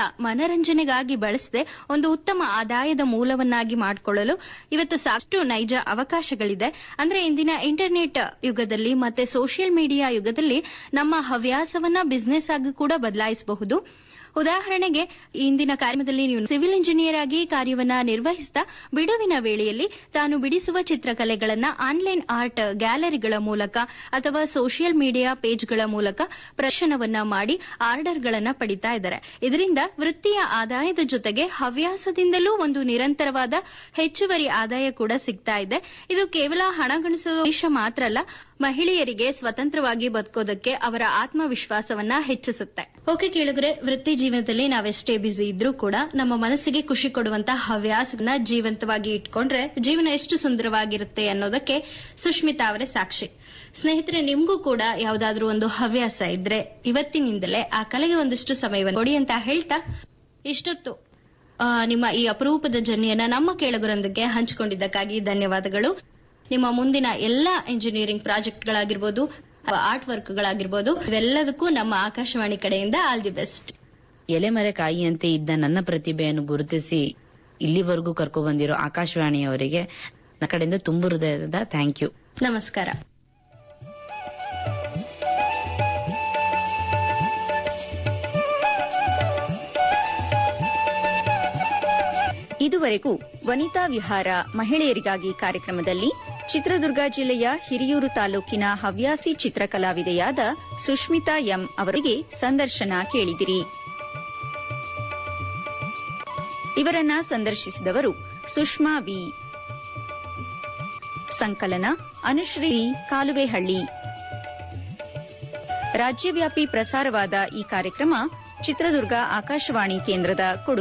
ಮನರಂಜನೆಗಾಗಿ ಬಳಸದೆ ಒಂದು ಉತ್ತಮ ಆದಾಯದ ಮೂಲವನ್ನಾಗಿ ಮಾಡಿಕೊಳ್ಳಲು ಇವತ್ತು ಸಾಕಷ್ಟು ನೈಜ ಅವಕಾಶಗಳಿದೆ ಅಂದ್ರೆ ಇಂದಿನ ಇಂಟರ್ನೆಟ್ ಯುಗದಲ್ಲಿ ಮತ್ತೆ ಸೋಷಿಯಲ್ ಮೀಡಿಯಾ ಯುಗದಲ್ಲಿ ನಮ್ಮ ಹವ್ಯಾಸವನ್ನ ಬಿಸ್ನೆಸ್ ಆಗಿ ಕೂಡ ಬದಲಾಯಿಸಬಹುದು ಉದಾಹರಣೆಗೆ ಇಂದಿನ ಕಾರ್ಯದಲ್ಲಿ ನೀವು ಸಿವಿಲ್ ಇಂಜಿನಿಯರ್ ಆಗಿ ಕಾರ್ಯವನ್ನ ನಿರ್ವಹಿಸ್ತಾ ಬಿಡುವಿನ ವೇಳೆಯಲ್ಲಿ ತಾನು ಬಿಡಿಸುವ ಚಿತ್ರಕಲೆಗಳನ್ನ ಆನ್ಲೈನ್ ಆರ್ಟ್ ಗ್ಯಾಲರಿಗಳ ಮೂಲಕ ಅಥವಾ ಸೋಷಿಯಲ್ ಮೀಡಿಯಾ ಪೇಜ್ಗಳ ಮೂಲಕ ಪ್ರದರ್ಶನವನ್ನ ಮಾಡಿ ಆರ್ಡರ್ಗಳನ್ನ ಪಡಿತಾ ಇದ್ದಾರೆ ಇದರಿಂದ ವೃತ್ತಿಯ ಆದಾಯದ ಜೊತೆಗೆ ಹವ್ಯಾಸದಿಂದಲೂ ಒಂದು ನಿರಂತರವಾದ ಹೆಚ್ಚುವರಿ ಆದಾಯ ಕೂಡ ಸಿಗ್ತಾ ಇದೆ ಇದು ಕೇವಲ ಹಣ ಗಳಿಸುವ ಉದ್ದೇಶ ಮಾತ್ರ ಅಲ್ಲ ಮಹಿಳೆಯರಿಗೆ ಸ್ವತಂತ್ರವಾಗಿ ಬದುಕೋದಕ್ಕೆ ಅವರ ಆತ್ಮವಿಶ್ವಾಸವನ್ನ ಹೆಚ್ಚಿಸುತ್ತೆ ಓಕೆ ಕೇಳಿದ್ರೆ ವೃತ್ತಿ ಜೀವನದಲ್ಲಿ ನಾವೆಷ್ಟೇ ಬ್ಯುಸಿ ಇದ್ರೂ ಕೂಡ ನಮ್ಮ ಮನಸ್ಸಿಗೆ ಖುಷಿ ಕೊಡುವಂತಹ ಹವ್ಯಾಸವನ್ನ ಜೀವಂತವಾಗಿ ಇಟ್ಕೊಂಡ್ರೆ ಜೀವನ ಎಷ್ಟು ಸುಂದರವಾಗಿರುತ್ತೆ ಅನ್ನೋದಕ್ಕೆ ಸುಷ್ಮಿತಾ ಅವರೇ ಸಾಕ್ಷಿ ಸ್ನೇಹಿತರೆ ನಿಮ್ಗೂ ಕೂಡ ಯಾವ್ದಾದ್ರೂ ಒಂದು ಹವ್ಯಾಸ ಇದ್ರೆ ಇವತ್ತಿನಿಂದಲೇ ಆ ಕಲೆಗೆ ಒಂದಿಷ್ಟು ಸಮಯವನ್ನು ಕೊಡಿ ಅಂತ ಹೇಳ್ತಾ ಇಷ್ಟೊತ್ತು ಆ, ನಿಮ್ಮ ಈ ಅಪರೂಪದ ಜರ್ನಿಯನ್ನ ನಮ್ಮ ಕೇಳುಗರೊಂದಿಗೆ ಹಂಚಿಕೊಂಡಿದ್ದಕ್ಕಾಗಿ ಧನ್ಯವಾದಗಳು ನಿಮ್ಮ ಮುಂದಿನ ಎಲ್ಲಾ ಇಂಜಿನಿಯರಿಂಗ್ ಪ್ರಾಜೆಕ್ಟ್ಗಳಾಗಿರ್ಬೋದು ಆರ್ಟ್ ವರ್ಕ್ಗಳಾಗಿರ್ಬೋದು ಇವೆಲ್ಲದಕ್ಕೂ ನಮ್ಮ ಆಕಾಶವಾಣಿ ಕಡೆಯಿಂದ ಆಲ್ ದಿ ಬೆಸ್ಟ್ ಎಲೆಮರೆ ಕಾಯಿಯಂತೆ ಇದ್ದ ನನ್ನ ಪ್ರತಿಭೆಯನ್ನು ಗುರುತಿಸಿ ಇಲ್ಲಿವರೆಗೂ ಕರ್ಕೊ ಬಂದಿರೋ ಆಕಾಶವಾಣಿಯವರಿಗೆ ನನ್ನ ಕಡೆಯಿಂದ ತುಂಬು ಹೃದಯದ ಥ್ಯಾಂಕ್ ಯು ನಮಸ್ಕಾರ ಇದುವರೆಗೂ ವನಿತಾ ವಿಹಾರ ಮಹಿಳೆಯರಿಗಾಗಿ ಕಾರ್ಯಕ್ರಮದಲ್ಲಿ ಚಿತ್ರದುರ್ಗ ಜಿಲ್ಲೆಯ ಹಿರಿಯೂರು ತಾಲೂಕಿನ ಹವ್ಯಾಸಿ ಚಿತ್ರಕಲಾವಿದೆಯಾದ ಸುಷ್ಮಿತಾ ಎಂ ಅವರಿಗೆ ಸಂದರ್ಶನ ಕೇಳಿದಿರಿ ಇವರನ್ನ ಸಂದರ್ಶಿಸಿದವರು ಸುಷ್ಮಾ ವಿ ಸಂಕಲನ ಅನುಶ್ರೀ ಕಾಲುವೆಹಳ್ಳಿ ರಾಜ್ಯವ್ಯಾಪಿ ಪ್ರಸಾರವಾದ ಈ ಕಾರ್ಯಕ್ರಮ ಚಿತ್ರದುರ್ಗ ಆಕಾಶವಾಣಿ ಕೇಂದ್ರದ ಕೊಡುಗೆ